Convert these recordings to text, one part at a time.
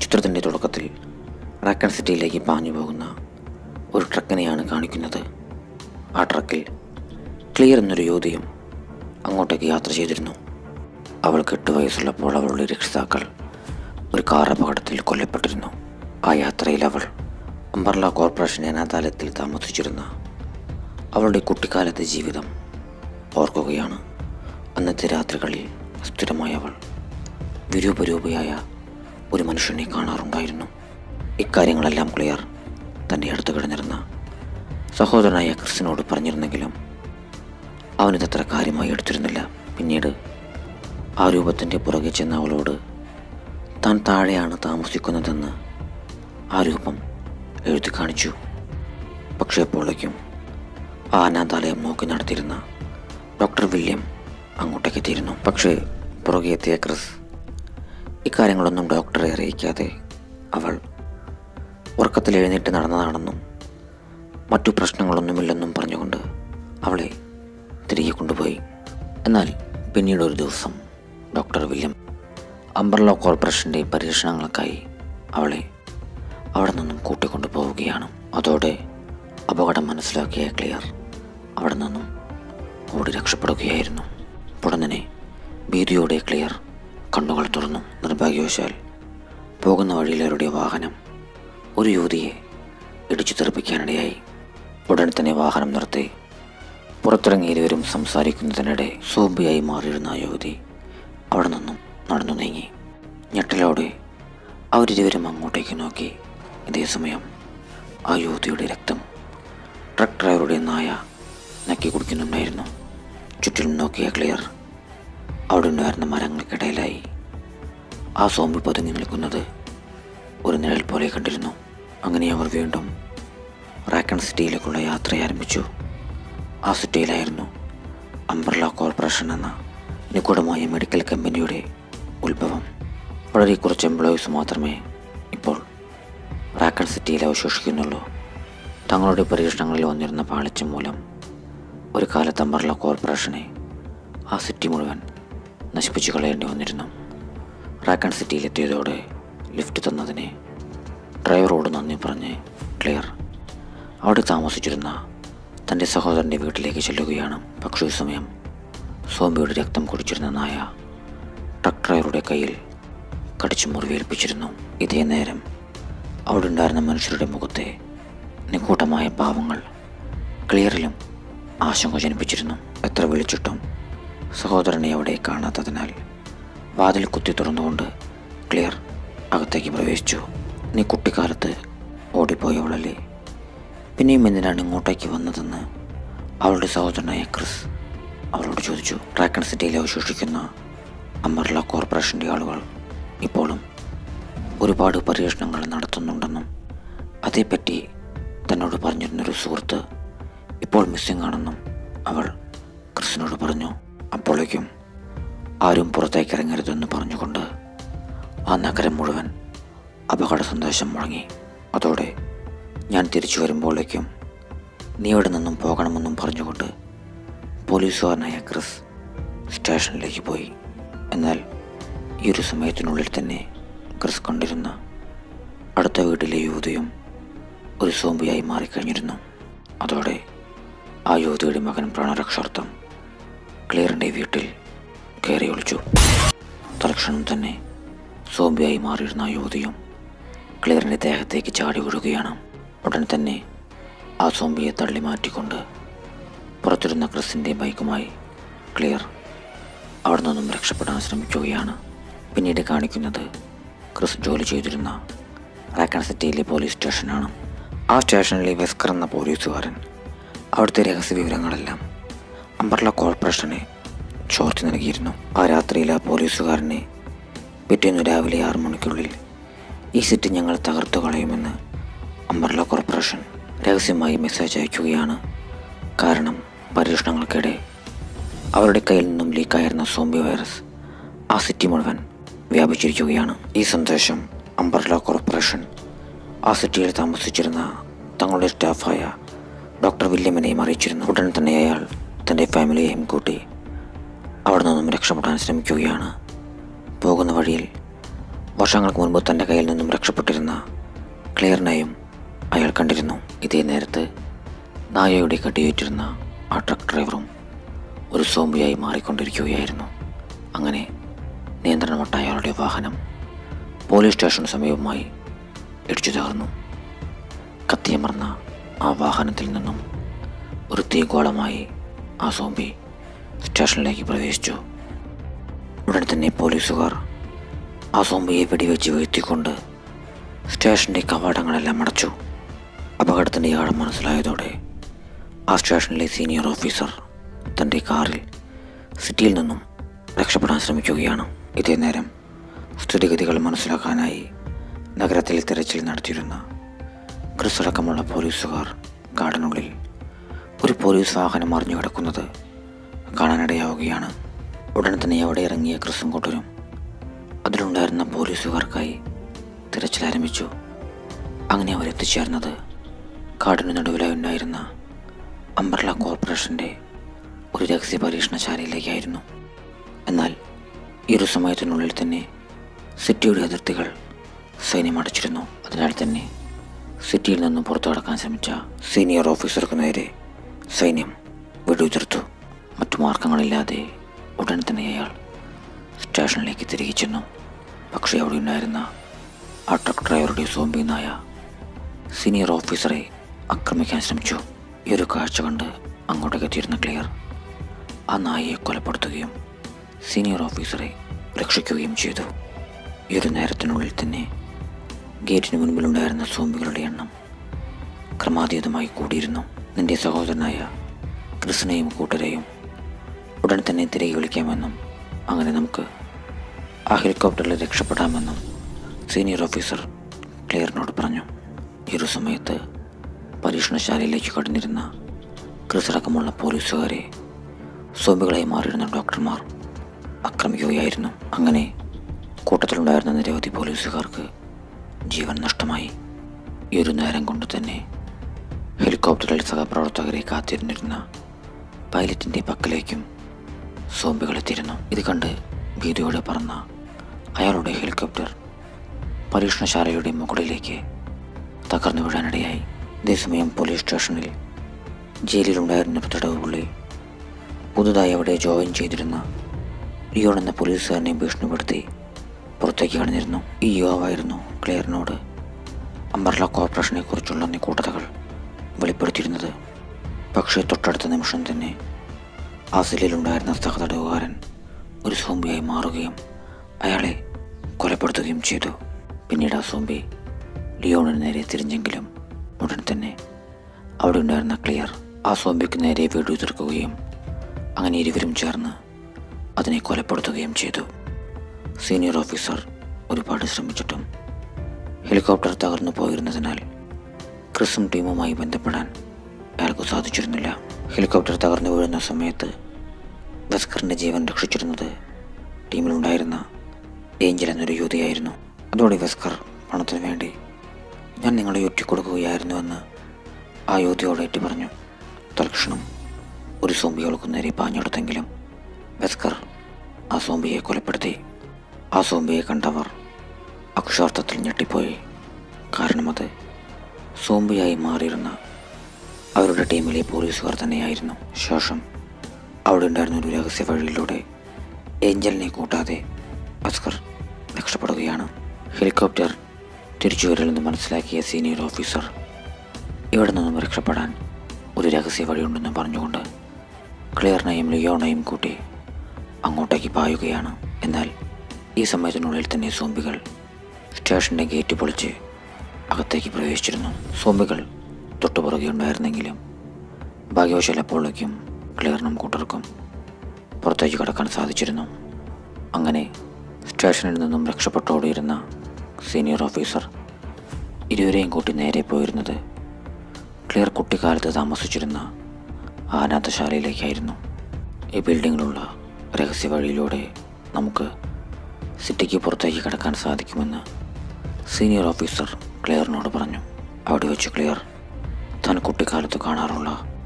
ചിത്രത്തിൻ്റെ തുടക്കത്തിൽ റാക്കൺ സിറ്റിയിലേക്ക് പാഞ്ഞു പോകുന്ന ഒരു ട്രക്കിനെയാണ് കാണിക്കുന്നത് ആ ട്രക്കിൽ ക്ലിയർ എന്നൊരു യുവതിയും അങ്ങോട്ടേക്ക് യാത്ര ചെയ്തിരുന്നു അവൾക്ക് എട്ട് വയസ്സുള്ളപ്പോൾ അവളുടെ രക്ഷിതാക്കൾ ഒരു കാർ അപകടത്തിൽ കൊല്ലപ്പെട്ടിരുന്നു ആ യാത്രയിൽ അവൾ അംബർല കോർപ്പറേഷൻ അനാഥാലയത്തിൽ താമസിച്ചിരുന്ന അവളുടെ കുട്ടിക്കാലത്തെ ജീവിതം ഓർക്കുകയാണ് അന്നത്തെ രാത്രികളിൽ സ്ഥിരമായി അവൾ വിരൂപരൂപയായ ഒരു മനുഷ്യനെ കാണാറുണ്ടായിരുന്നു ഇക്കാര്യങ്ങളെല്ലാം ക്ലിയർ തൻ്റെ അടുത്ത് കിടന്നിരുന്ന സഹോദരനായ ക്രിസ്റ്റിനോട് പറഞ്ഞിരുന്നെങ്കിലും അവനിതത്ര കാര്യമായി എടുത്തിരുന്നില്ല പിന്നീട് ആ രൂപത്തിൻ്റെ പുറകെ ചെന്ന അവളോട് താൻ താഴെയാണ് താമസിക്കുന്നതെന്ന് ആ രൂപം എഴുതി കാണിച്ചു പക്ഷേ എപ്പോഴേക്കും ആ അനാഥാലയം നോക്കി നടത്തിയിരുന്ന ഡോക്ടർ വില്യം അങ്ങോട്ടേക്ക് എത്തിയിരുന്നു പക്ഷേ പുറകെ എത്തിയ ക്രിസ് ഇക്കാര്യങ്ങളൊന്നും ഡോക്ടറെ അറിയിക്കാതെ അവൾ ഉറക്കത്തിൽ എഴുന്നേറ്റ് നടന്നതാണെന്നും മറ്റു പ്രശ്നങ്ങളൊന്നുമില്ലെന്നും പറഞ്ഞുകൊണ്ട് അവളെ തിരികെ കൊണ്ടുപോയി എന്നാൽ പിന്നീട് ഒരു ദിവസം ഡോക്ടർ വില്യം അംബർല കോർപ്പറേഷൻ്റെ പരീക്ഷണങ്ങൾക്കായി അവളെ അവിടെ നിന്നും കൂട്ടിക്കൊണ്ടു പോവുകയാണ് അതോടെ അപകടം മനസ്സിലാക്കിയ ക്ലിയർ അവിടെ നിന്നും ഓടി രക്ഷപ്പെടുകയായിരുന്നു ഉടനെ ഭീതിയോടെ ക്ലിയർ കണ്ണുകൾ തുറന്നു നിർഭാഗ്യവശാൽ പോകുന്ന വഴിയിലവരുടെ വാഹനം ഒരു യുവതിയെ ഇടിച്ചു തെറിപ്പിക്കാനിടയായി ഉടൻ തന്നെ വാഹനം നിർത്തി പുറത്തിറങ്ങി ഇരുവരും സംസാരിക്കുന്നതിനിടെ സോംബിയായി മാറിയിരുന്ന ആ യുവതി അവിടെ നിന്നും നടന്നു നീങ്ങി ഞെട്ടലോടെ അവരിരുവരും അങ്ങോട്ടേക്ക് നോക്കി ഇതേസമയം ആ യുവതിയുടെ രക്തം ട്രക്ക് ഡ്രൈവറുടെ നായ നക്കി കുടിക്കുന്നുണ്ടായിരുന്നു ചുറ്റിലും നോക്കിയ ക്ലിയർ അവിടെ ഉണ്ടായിരുന്ന മരങ്ങൾക്കിടയിലായി ആ സോമ്പി പതുങ്ങി നിൽക്കുന്നത് ഒരു നിഴൽ പോലെ കണ്ടിരുന്നു അങ്ങനെ അവർ വീണ്ടും റാക്കൺ സിറ്റിയിലേക്കുള്ള യാത്ര ആരംഭിച്ചു ആ സിറ്റിയിലായിരുന്നു അംബർല കോർപ്പറേഷൻ എന്ന നിഗൂഢമായ മെഡിക്കൽ കമ്പനിയുടെ ഉത്ഭവം വളരെ കുറച്ച് എംപ്ലോയീസ് മാത്രമേ ഇപ്പോൾ റാക്കൺ സിറ്റിയിൽ അവശേഷിക്കുന്നുള്ളൂ തങ്ങളുടെ പരീക്ഷണങ്ങളിൽ വന്നിരുന്ന പാളിച്ച മൂലം ഒരു കാലത്ത് അംബർല കോർപ്പറേഷനെ ആ സിറ്റി മുഴുവൻ നശിപ്പിച്ചു കളയേണ്ടി വന്നിരുന്നു റാക്കൺ സിറ്റിയിലെത്തിയതോടെ ലിഫ്റ്റ് തന്നതിനെ ഡ്രൈവറോട് നന്ദി പറഞ്ഞ് ക്ലിയർ അവിടെ താമസിച്ചിരുന്ന തൻ്റെ സഹോദരൻ്റെ വീട്ടിലേക്ക് ചെല്ലുകയാണ് പക്ഷേ ഈ സമയം സോംബിയുടെ രക്തം കുടിച്ചിരുന്ന നായ ട്രക്ക് ഡ്രൈവറുടെ കയ്യിൽ കടിച്ചു മുറിവേൽപ്പിച്ചിരുന്നു ഇതേ നേരം അവിടെ ഉണ്ടായിരുന്ന മനുഷ്യരുടെ മുഖത്തെ നിഗൂഢമായ ഭാവങ്ങൾ ക്ലിയറിലും ആശങ്ക ജനിപ്പിച്ചിരുന്നു എത്ര വിളിച്ചിട്ടും സഹോദരനെ അവിടെ കാണാത്തതിനാൽ വാതിൽ കുത്തി തുറന്നുകൊണ്ട് ക്ലിയർ അകത്തേക്ക് പ്രവേശിച്ചു നീ കുട്ടിക്കാലത്ത് ഓടിപ്പോയവളല്ലേ പിന്നെയും എന്തിനാണ് ഇങ്ങോട്ടേക്ക് വന്നതെന്ന് അവളുടെ സഹോദരനായ ക്രിസ് അവളോട് ചോദിച്ചു ട്രാക്കൺ സിറ്റിയിൽ അവശേഷിക്കുന്ന അമർല കോർപ്പറേഷൻ്റെ ആളുകൾ ഇപ്പോഴും ഒരുപാട് പരീക്ഷണങ്ങൾ നടത്തുന്നുണ്ടെന്നും അതേപ്പറ്റി തന്നോട് പറഞ്ഞിരുന്നൊരു സുഹൃത്ത് ഇപ്പോൾ മിസ്സിംഗ് ആണെന്നും അവൾ ക്രിസിനോട് പറഞ്ഞു അപ്പോഴേക്കും ആരും പുറത്തേക്ക് ഇറങ്ങരുതെന്ന് പറഞ്ഞുകൊണ്ട് ആ നഗരം മുഴുവൻ അപകട സന്ദേശം മുഴങ്ങി അതോടെ ഞാൻ തിരിച്ചു വരുമ്പോഴേക്കും നീ ഇവിടെ നിന്നും പോകണമെന്നും പറഞ്ഞുകൊണ്ട് പോലീസുകാരനായ ക്രിസ് സ്റ്റേഷനിലേക്ക് പോയി എന്നാൽ ഈ ഒരു സമയത്തിനുള്ളിൽ തന്നെ ക്രിസ് കണ്ടിരുന്ന അടുത്ത വീട്ടിലെ യുവതിയും ഒരു സോംബിയായി മാറിക്കഴിഞ്ഞിരുന്നു അതോടെ ആ യുവതിയുടെ മകൻ പ്രാണരക്ഷാർത്ഥം ക്ലിയറിൻ്റെ വീട്ടിൽ കയറി ഒളിച്ചു തൽക്ഷണം തന്നെ സോംബിയായി മാറിയിരുന്ന ആ യുവതിയും ക്ലിയറിൻ്റെ ദേഹത്തേക്ക് ചാടി വീഴുകയാണ് ഉടൻ തന്നെ ആ സോംബിയെ തള്ളി മാറ്റിക്കൊണ്ട് പുറത്തിരുന്ന ക്രിസിൻ്റെ ബൈക്കുമായി ക്ലിയർ അവിടെ നിന്നും രക്ഷപ്പെടാൻ ശ്രമിക്കുകയാണ് പിന്നീട് കാണിക്കുന്നത് ക്രിസ് ജോലി ചെയ്തിരുന്ന റാക്കൺ സിറ്റിയിലെ പോലീസ് സ്റ്റേഷനാണ് ആ സ്റ്റേഷനിലെ വെസ്കർ എന്ന പോലീസുകാരൻ അവിടുത്തെ രഹസ്യ വിവരങ്ങളെല്ലാം അംബർല കോർപ്പറേഷനെ ചോർത്തി നൽകിയിരുന്നു ആ രാത്രിയിൽ ആ പോലീസുകാരനെ പിറ്റേന്ന് രാവിലെ ആറു മണിക്കുള്ളിൽ ഈ സിറ്റി ഞങ്ങൾ തകർത്തു കളയുമെന്ന് അംബർല കോർപ്പറേഷൻ രഹസ്യമായി മെസ്സേജ് അയക്കുകയാണ് കാരണം പരീക്ഷണങ്ങൾക്കിടെ അവരുടെ കയ്യിൽ നിന്നും ലീക്കായിരുന്ന സോംബി വൈറസ് ആ സിറ്റി മുഴുവൻ വ്യാപിച്ചിരിക്കുകയാണ് ഈ സന്ദേശം അംബർല കോർപ്പറേഷൻ ആ സിറ്റിയിൽ താമസിച്ചിരുന്ന തങ്ങളുടെ സ്റ്റാഫായ ഡോക്ടർ വില്യമിനെയും അറിയിച്ചിരുന്നു ഉടൻ തന്നെ അയാൾ തൻ്റെ ഫാമിലിയെയും കൂട്ടി അവിടെ നിന്നും രക്ഷപ്പെടാൻ ശ്രമിക്കുകയാണ് പോകുന്ന വഴിയിൽ വർഷങ്ങൾക്ക് മുൻപ് തൻ്റെ കയ്യിൽ നിന്നും രക്ഷപ്പെട്ടിരുന്ന ക്ലിയറിനെയും അയാൾ കണ്ടിരുന്നു ഇതേ നേരത്ത് നായയുടെ കടിയേറ്റിരുന്ന ആ ട്രക്ക് ഡ്രൈവറും ഒരു സോംബിയായി മാറിക്കൊണ്ടിരിക്കുകയായിരുന്നു അങ്ങനെ നിയന്ത്രണമട്ട അയാളുടെ വാഹനം പോലീസ് സ്റ്റേഷന് സമീപമായി ഇടിച്ചു തകർന്നു കത്തിയമർന്ന ആ വാഹനത്തിൽ നിന്നും ഒരു തീഗോളമായി ആ സോംബി സ്റ്റേഷനിലേക്ക് പ്രവേശിച്ചു ഉടൻ തന്നെ പോലീസുകാർ ആ സോംബിയെ വെടിവെച്ച് വീഴ്ത്തിക്കൊണ്ട് സ്റ്റേഷൻ്റെ കവാടങ്ങളെല്ലാം അടച്ചു അപകടത്തിൻ്റെ ആഴം മനസ്സിലായതോടെ ആ സ്റ്റേഷനിലെ സീനിയർ ഓഫീസർ തൻ്റെ കാറിൽ സിറ്റിയിൽ നിന്നും രക്ഷപ്പെടാൻ ശ്രമിക്കുകയാണ് ഇതേ നേരം സ്ഥിതിഗതികൾ മനസ്സിലാക്കാനായി നഗരത്തിൽ തിരച്ചിൽ നടത്തിയിരുന്ന ക്രിസ് അടക്കമുള്ള പോലീസുകാർ കാടിനുള്ളിൽ ഒരു പോലീസ് വാഹനം മറിഞ്ഞു കിടക്കുന്നത് കാണാനിടയാവുകയാണ് ഉടൻ തന്നെ അവിടെ ഇറങ്ങിയ ക്രിസും കൂട്ടരും അതിലുണ്ടായിരുന്ന പോലീസുകാർക്കായി തിരച്ചിൽ ആരംഭിച്ചു അങ്ങനെ അവർ എത്തിച്ചേർന്നത് കാടിന് നടുവിലായി ഉണ്ടായിരുന്ന അംബർല കോർപ്പറേഷൻ്റെ ഒരു രഹസ്യ പരീക്ഷണശാലയിലേക്കായിരുന്നു എന്നാൽ ഈ ഒരു സമയത്തിനുള്ളിൽ തന്നെ സിറ്റിയുടെ അതിർത്തികൾ സൈന്യം അടച്ചിരുന്നു അതിനാൽ തന്നെ സിറ്റിയിൽ നിന്നും പുറത്തു കടക്കാൻ ശ്രമിച്ച സീനിയർ ഓഫീസർക്ക് നേരെ സൈന്യം വെടിയുതിർത്തു മറ്റു മാർഗങ്ങളില്ലാതെ ഉടൻ തന്നെ അയാൾ സ്റ്റേഷനിലേക്ക് തിരികെ ചെന്നു പക്ഷേ അവിടെ ഉണ്ടായിരുന്ന ആ ട്രക്ക് ഡ്രൈവറുടെ സോംബി നായ സീനിയർ ഓഫീസറെ ആക്രമിക്കാൻ ശ്രമിച്ചു ഈ ഒരു കാഴ്ച കണ്ട് അങ്ങോട്ടേക്ക് എത്തിയിരുന്ന ക്ലിയർ ആ നായയെ കൊലപ്പെടുത്തുകയും സീനിയർ ഓഫീസറെ രക്ഷിക്കുകയും ചെയ്തു ഈ ഒരു നേരത്തിനുള്ളിൽ തന്നെ ഗേറ്റിന് മുൻപിലുണ്ടായിരുന്ന സോംബികളുടെ എണ്ണം ക്രമാതീതമായി കൂടിയിരുന്നു നിന്റെ സഹോദരനായ ക്രിസ്നയും കൂട്ടരെയും ഉടൻ തന്നെ തിരികെ വിളിക്കാമെന്നും അങ്ങനെ നമുക്ക് ആ ഹെലികോപ്റ്ററിൽ രക്ഷപ്പെടാമെന്നും സീനിയർ ഓഫീസർ ക്ലിയറിനോട് പറഞ്ഞു ഈ ഒരു സമയത്ത് പരീക്ഷണശാലയിലേക്ക് കടന്നിരുന്ന ക്രിസ് അടക്കമുള്ള പോലീസുകാരെ സോംബികളായി മാറിയിരുന്ന ഡോക്ടർമാർ ആക്രമിക്കുകയായിരുന്നു അങ്ങനെ കൂട്ടത്തിലുണ്ടായിരുന്ന നിരവധി പോലീസുകാർക്ക് ജീവൻ നഷ്ടമായി ഈ ഒരു നേരം കൊണ്ട് തന്നെ ഹെലികോപ്റ്ററിൽ സഹപ്രവർത്തകരെ കാത്തിരുന്നിരുന്ന പൈലറ്റിൻ്റെ പക്കലേക്കും സോംബികൾ എത്തിയിരുന്നു ഇത് കണ്ട് ഭീതിയോടെ പറന്ന അയാളുടെ ഹെലികോപ്റ്റർ പരീക്ഷണശാലയുടെ മുകളിലേക്ക് തകർന്നു വീഴാനിടയായി അതേസമയം പോലീസ് സ്റ്റേഷനിൽ ജയിലിലുണ്ടായിരുന്ന തടവ് പുള്ളി പുതുതായി അവിടെ ജോയിൻ ചെയ്തിരുന്ന ലിയോൺ എന്ന പോലീസുകാരനെ ഭീഷണിപ്പെടുത്തി പുറത്തേക്ക് കടന്നിരുന്നു ഈ യുവാവായിരുന്നു ക്ലിയറിനോട് അംബർല കോർപ്പറേഷനെ കുറിച്ചുള്ള നിക്കൂട്ടതകൾ വെളിപ്പെടുത്തിയിരുന്നത് പക്ഷേ തൊട്ടടുത്ത നിമിഷം തന്നെ ആ സെല്ലിലുണ്ടായിരുന്ന സഹതടവുകാരൻ ഒരു സോംബിയായി മാറുകയും അയാളെ കൊലപ്പെടുത്തുകയും ചെയ്തു പിന്നീട് ആ സോംബി ലിയോണിന് നേരെ തിരിഞ്ഞെങ്കിലും ഉടൻ തന്നെ അവിടെ ഉണ്ടായിരുന്ന ക്ലിയർ ആ സോംബിക്ക് നേരെ വെടിയുതിർക്കുകയും അങ്ങനെ ഇരുവരും ചേർന്ന് അതിനെ കൊലപ്പെടുത്തുകയും ചെയ്തു സീനിയർ ഓഫീസർ ഒരുപാട് ശ്രമിച്ചിട്ടും ഹെലികോപ്റ്റർ തകർന്നു പോയിരുന്നതിനാൽ ക്രിസും ടീമുമായി ബന്ധപ്പെടാൻ അയാൾക്ക് സാധിച്ചിരുന്നില്ല ഹെലികോപ്റ്റർ തകർന്നു വീഴുന്ന സമയത്ത് വെസ്കറിൻ്റെ ജീവൻ രക്ഷിച്ചിരുന്നത് ടീമിലുണ്ടായിരുന്ന ഏഞ്ചൽ എന്നൊരു യുവതിയായിരുന്നു അതോടെ വെസ്കർ പണത്തിനു വേണ്ടി ഞാൻ നിങ്ങളെ ഒറ്റിക്കൊടുക്കുകയായിരുന്നുവെന്ന് ആ യുവതിയോട് ഏറ്റു പറഞ്ഞു തൽക്ഷണം ഒരു സോംബികൾക്ക് നേരെ പാഞ്ഞെടുത്തെങ്കിലും വെസ്കർ ആ സോംബിയെ കൊലപ്പെടുത്തി ആ സോംബിയെ കണ്ടവർ അക്ഷരാർത്ഥത്തിൽ ഞെട്ടിപ്പോയി കാരണം അത് സോംബിയായി മാറിയിരുന്ന അവരുടെ ടീമിലെ പോലീസുകാർ തന്നെയായിരുന്നു ശേഷം അവിടെ ഉണ്ടായിരുന്ന ഒരു രഹസ്യ വഴിയിലൂടെ ഏഞ്ചലിനെ കൂട്ടാതെ അസ്കർ രക്ഷപ്പെടുകയാണ് ഹെലികോപ്റ്റർ തിരിച്ചു വരില്ലെന്ന് മനസ്സിലാക്കിയ സീനിയർ ഓഫീസർ ഇവിടെ നിന്നും രക്ഷപ്പെടാൻ ഒരു രഹസ്യ വഴിയുണ്ടെന്ന് പറഞ്ഞുകൊണ്ട് ക്ലിയറിനെയും ലിയോണെയും കൂട്ടി അങ്ങോട്ടേക്ക് പായുകയാണ് എന്നാൽ ഈ സമയത്തിനുള്ളിൽ തന്നെ സോംബികൾ സ്റ്റേഷൻ്റെ ഗേറ്റ് പൊളിച്ച് അകത്തേക്ക് പ്രവേശിച്ചിരുന്നു സോംബികൾ തൊട്ടുപുറകെ ഉണ്ടായിരുന്നെങ്കിലും ഭാഗ്യവശാൽ അപ്പോഴേക്കും ക്ലിയറിനും കൂട്ടർക്കും പുറത്തേക്ക് കടക്കാൻ സാധിച്ചിരുന്നു അങ്ങനെ സ്റ്റേഷനിൽ നിന്നും രക്ഷപ്പെട്ടോടിയിരുന്ന സീനിയർ ഓഫീസർ ഇരുവരെയും കൂട്ടി നേരെ പോയിരുന്നത് ക്ലിയർ കുട്ടിക്കാലത്ത് താമസിച്ചിരുന്ന ആ അനാഥശാലയിലേക്കായിരുന്നു ഈ ബിൽഡിങ്ങിലുള്ള രഹസ്യ വഴിയിലൂടെ നമുക്ക് സിറ്റിക്ക് പുറത്തേക്ക് കടക്കാൻ സാധിക്കുമെന്ന് സീനിയർ ഓഫീസർ ക്ലിയറിനോട് പറഞ്ഞു അവിടെ വെച്ച് ക്ലിയർ താൻ കുട്ടിക്കാലത്ത് കാണാറുള്ള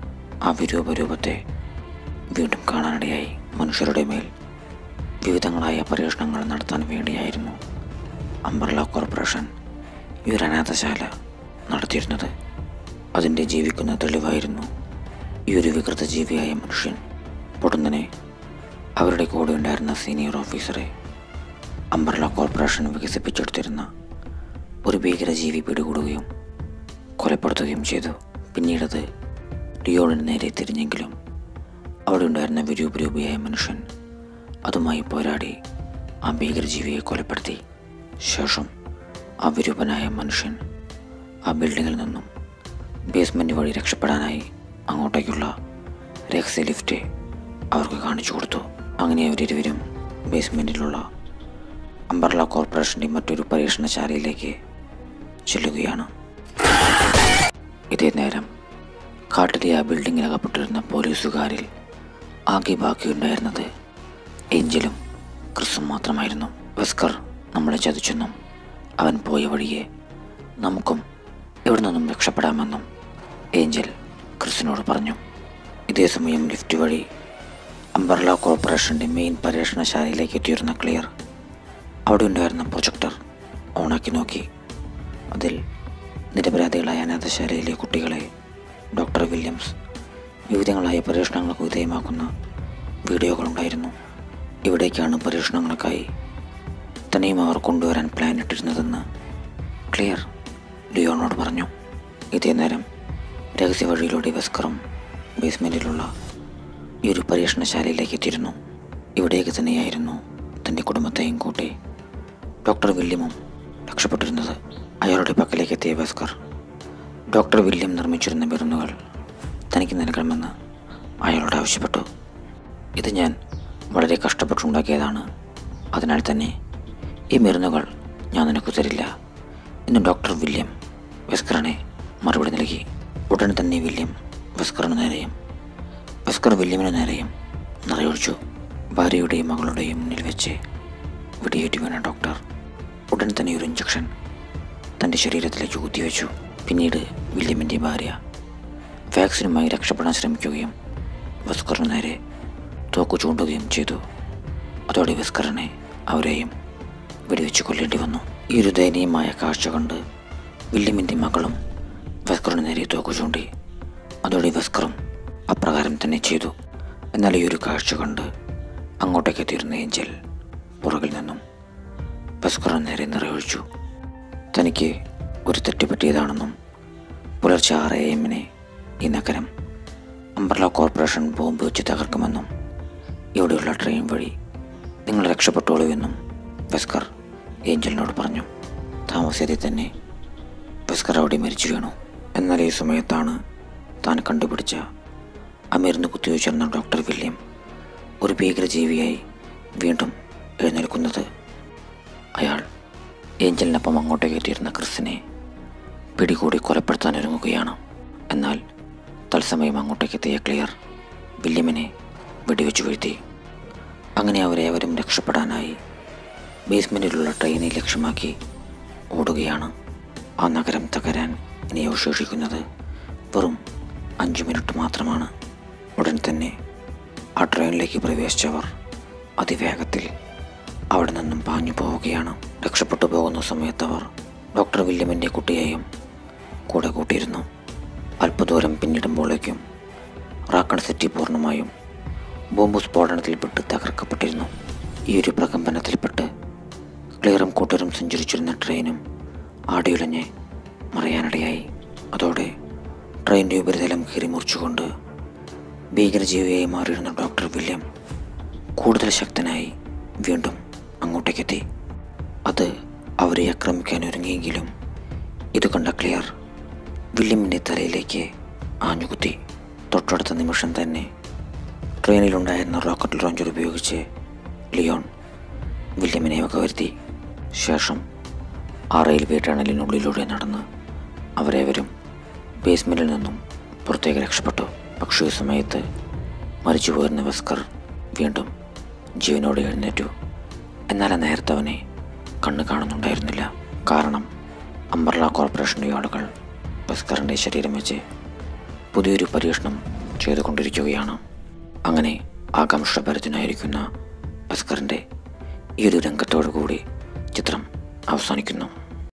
ആ വിരൂപരൂപത്തെ വീണ്ടും കാണാനിടയായി മനുഷ്യരുടെ മേൽ വിവിധങ്ങളായ പരീക്ഷണങ്ങൾ നടത്താൻ വേണ്ടിയായിരുന്നു അംബർല കോർപ്പറേഷൻ ഈ ഒരു അനാഥശാല നടത്തിയിരുന്നത് അതിൻ്റെ ജീവിക്കുന്ന തെളിവായിരുന്നു ഈ ഒരു വികൃത ജീവിയായ മനുഷ്യൻ പൊടുന്നനെ അവരുടെ കൂടെ ഉണ്ടായിരുന്ന സീനിയർ ഓഫീസറെ അംബർല കോർപ്പറേഷൻ വികസിപ്പിച്ചെടുത്തിരുന്ന ഒരു ഭീകരജീവി പിടികൂടുകയും കൊലപ്പെടുത്തുകയും ചെയ്തു പിന്നീടത് ലിയോണിന് നേരെ തിരിഞ്ഞെങ്കിലും അവിടെ ഉണ്ടായിരുന്ന വിരൂപരൂപിയായ മനുഷ്യൻ അതുമായി പോരാടി ആ ഭീകരജീവിയെ കൊലപ്പെടുത്തി ശേഷം ആ വിരൂപനായ മനുഷ്യൻ ആ ബിൽഡിങ്ങിൽ നിന്നും ബേസ്മെൻറ്റ് വഴി രക്ഷപ്പെടാനായി അങ്ങോട്ടേക്കുള്ള രഹസ്യ ലിഫ്റ്റ് അവർക്ക് കാണിച്ചു കൊടുത്തു അങ്ങനെ അവരിരുവരും ബേസ്മെൻറ്റിലുള്ള അംബർല കോർപ്പറേഷൻ്റെ മറ്റൊരു പരീക്ഷണശാലയിലേക്ക് ചെല്ലുകയാണ് ഇതേ നേരം കാട്ടിലെ ആ ബിൽഡിങ്ങിൽ അകപ്പെട്ടിരുന്ന പോലീസുകാരിൽ ആകെ ബാക്കിയുണ്ടായിരുന്നത് ഏഞ്ചലും ക്രിസും മാത്രമായിരുന്നു വെസ്കർ നമ്മളെ ചതിച്ചെന്നും അവൻ പോയ വഴിയെ നമുക്കും എവിടെ നിന്നും രക്ഷപ്പെടാമെന്നും ഏഞ്ചൽ ക്രിസിനോട് പറഞ്ഞു ഇതേ സമയം ലിഫ്റ്റ് വഴി അംബർല കോർപ്പറേഷൻ്റെ മെയിൻ പരീക്ഷണശാലയിലേക്ക് എത്തിയിരുന്ന ക്ലിയർ അവിടെ ഉണ്ടായിരുന്ന പ്രൊജക്ടർ ഓണാക്കി നോക്കി അതിൽ നിരപരാധികളായ അനാഥശാലയിലെ കുട്ടികളെ ഡോക്ടർ വില്യംസ് വിവിധങ്ങളായ പരീക്ഷണങ്ങൾക്ക് വിധേയമാക്കുന്ന വീഡിയോകളുണ്ടായിരുന്നു ഇവിടേക്കാണ് പരീക്ഷണങ്ങൾക്കായി തന്നെയും അവർ കൊണ്ടുവരാൻ പ്ലാൻ ഇട്ടിരുന്നതെന്ന് ക്ലിയർ ലിയോണോട് പറഞ്ഞു ഇതേ നേരം രഹസ്യ വഴിയിലൂടെ വെസ്കറും ബേസ്മെൻറ്റിലുള്ള ഈ ഒരു പരീക്ഷണശാലയിലേക്ക് എത്തിയിരുന്നു ഇവിടേക്ക് തന്നെയായിരുന്നു തൻ്റെ കുടുംബത്തെയും കൂട്ടി ഡോക്ടർ വില്യമും രക്ഷപ്പെട്ടിരുന്നത് അയാളുടെ പക്കലേക്ക് എത്തിയ ഭാസ്കർ ഡോക്ടർ വില്യം നിർമ്മിച്ചിരുന്ന മരുന്നുകൾ തനിക്ക് നൽകണമെന്ന് അയാളോട് ആവശ്യപ്പെട്ടു ഇത് ഞാൻ വളരെ കഷ്ടപ്പെട്ടുണ്ടാക്കിയതാണ് അതിനാൽ തന്നെ ഈ മരുന്നുകൾ ഞാൻ നിനക്ക് തരില്ല എന്ന് ഡോക്ടർ വില്യം വെസ്കറിനെ മറുപടി നൽകി ഉടൻ തന്നെ വില്യം വെസ്കറിന് നേരെയും വെസ്കർ വില്യമിന് നേരെയും നിറയൊഴിച്ചു ഭാര്യയുടെയും മകളുടെയും മുന്നിൽ വെച്ച് വെടിയേറ്റി വീണ ഡോക്ടർ ഉടൻ തന്നെ ഒരു ഇഞ്ചക്ഷൻ തൻ്റെ ശരീരത്തിലേക്ക് കുത്തിവെച്ചു പിന്നീട് വില്യമിൻ്റെ ഭാര്യ വാക്സിനുമായി രക്ഷപ്പെടാൻ ശ്രമിക്കുകയും വെസ്കറിന് നേരെ തോക്ക് ചൂണ്ടുകയും ചെയ്തു അതോടെ വെസ്കറിനെ അവരെയും വെടിവെച്ച് കൊല്ലേണ്ടി വന്നു ഈ ഒരു ദയനീയമായ കാഴ്ച കണ്ട് വില്യമിൻ്റെ മകളും വെസ്കറിന് നേരെ തോക്ക് ചൂണ്ടി അതോടെ വെസ്കറും അപ്രകാരം തന്നെ ചെയ്തു എന്നാൽ ഈ ഒരു കാഴ്ച കണ്ട് അങ്ങോട്ടേക്ക് എത്തിയിരുന്ന ഏഞ്ചൽ പുറകിൽ നിന്നും വെസ്കറിന് നേരെ നിറയൊഴിച്ചു തനിക്ക് ഒരു തെറ്റ് പറ്റിയതാണെന്നും പുലർച്ചെ ആറ് എ എമ്മിനെ ഈ നഗരം അംബ്രല കോർപ്പറേഷൻ ബോംബ് വെച്ച് തകർക്കുമെന്നും ഇവിടെയുള്ള ട്രെയിൻ വഴി നിങ്ങൾ രക്ഷപ്പെട്ടോളൂ എന്നും വെസ്കർ ഏഞ്ചലിനോട് പറഞ്ഞു താമസിയാതെ തന്നെ വെസ്കർ അവിടെ മരിച്ചു വീണു എന്നാൽ ഈ സമയത്താണ് താൻ കണ്ടുപിടിച്ച അമീറിന് കുത്തിവെച്ചിരുന്ന ഡോക്ടർ വില്യം ഒരു ഭീകരജീവിയായി വീണ്ടും എഴുന്നേൽക്കുന്നത് അയാൾ ഏഞ്ചലിനൊപ്പം അങ്ങോട്ടേക്ക് എത്തിയിരുന്ന ക്രിസിനെ പിടികൂടി കൊലപ്പെടുത്താൻ ഒരുങ്ങുകയാണ് എന്നാൽ തത്സമയം അങ്ങോട്ടേക്ക് എത്തിയ ക്ലിയർ വില്യമിനെ വെടിവെച്ചു വീഴ്ത്തി അങ്ങനെ അവരെ അവരും രക്ഷപ്പെടാനായി ബേസ്മെൻറ്റിലുള്ള ട്രെയിനെ ലക്ഷ്യമാക്കി ഓടുകയാണ് ആ നഗരം തകരാൻ ഇനി അവശേഷിക്കുന്നത് വെറും അഞ്ച് മിനിറ്റ് മാത്രമാണ് ഉടൻ തന്നെ ആ ട്രെയിനിലേക്ക് പ്രവേശിച്ചവർ അതിവേഗത്തിൽ അവിടെ നിന്നും പാഞ്ഞു പോവുകയാണ് രക്ഷപ്പെട്ടു പോകുന്ന സമയത്ത് അവർ ഡോക്ടർ വില്യമിൻ്റെ കുട്ടിയെയും കൂടെ കൂട്ടിയിരുന്നു അല്പദൂരം പിന്നിടുമ്പോഴേക്കും റാക്കൺ സിറ്റി പൂർണ്ണമായും ബോംബ് സ്ഫോടനത്തിൽപ്പെട്ട് തകർക്കപ്പെട്ടിരുന്നു ഈ ഒരു പ്രകമ്പനത്തിൽപ്പെട്ട് ക്ലിയറും കൂട്ടരും സഞ്ചരിച്ചിരുന്ന ട്രെയിനും ആടിയുലഞ്ഞ് മറയാനിടയായി അതോടെ ട്രെയിനിൻ്റെ ഉപരിതലം കീറി മുറിച്ചുകൊണ്ട് ഭീകരജീവിയായി മാറിയിരുന്ന ഡോക്ടർ വില്യം കൂടുതൽ ശക്തനായി വീണ്ടും അങ്ങോട്ടേക്കെത്തി അത് അവരെ ആക്രമിക്കാൻ ഒരുങ്ങിയെങ്കിലും ഇത് കണ്ട ക്ലിയർ വില്യമിൻ്റെ തലയിലേക്ക് ആഞ്ഞുകുത്തി തൊട്ടടുത്ത നിമിഷം തന്നെ ട്രെയിനിലുണ്ടായിരുന്ന റോക്കറ്റ് ലോഞ്ചർ ഉപയോഗിച്ച് ലിയോൺ വില്യമിനെ വകവരുത്തി ശേഷം ആ റെയിൽവേ ടണലിനുള്ളിലൂടെ നടന്ന് അവരേവരും ബേസ്മെൻറ്റിൽ നിന്നും പുറത്തേക്ക് രക്ഷപ്പെട്ടു പക്ഷേ ഈ സമയത്ത് മരിച്ചു പോയിരുന്ന വെസ്കർ വീണ്ടും ജീവനോടെ എഴുന്നേറ്റു എന്നാൽ ആ നേരത്തെ അവനെ കണ്ണ് കാണുന്നുണ്ടായിരുന്നില്ല കാരണം അംബർല കോർപ്പറേഷൻ്റെ ആളുകൾ വെസ്കറിൻ്റെ ശരീരം വെച്ച് പുതിയൊരു പരീക്ഷണം ചെയ്തുകൊണ്ടിരിക്കുകയാണ് അങ്ങനെ ആകാംക്ഷഭരത്തിനായിരിക്കുന്ന വെസ്കറിൻ്റെ ഈ ഒരു രംഗത്തോടു കൂടി ചിത്രം അവസാനിക്കുന്നു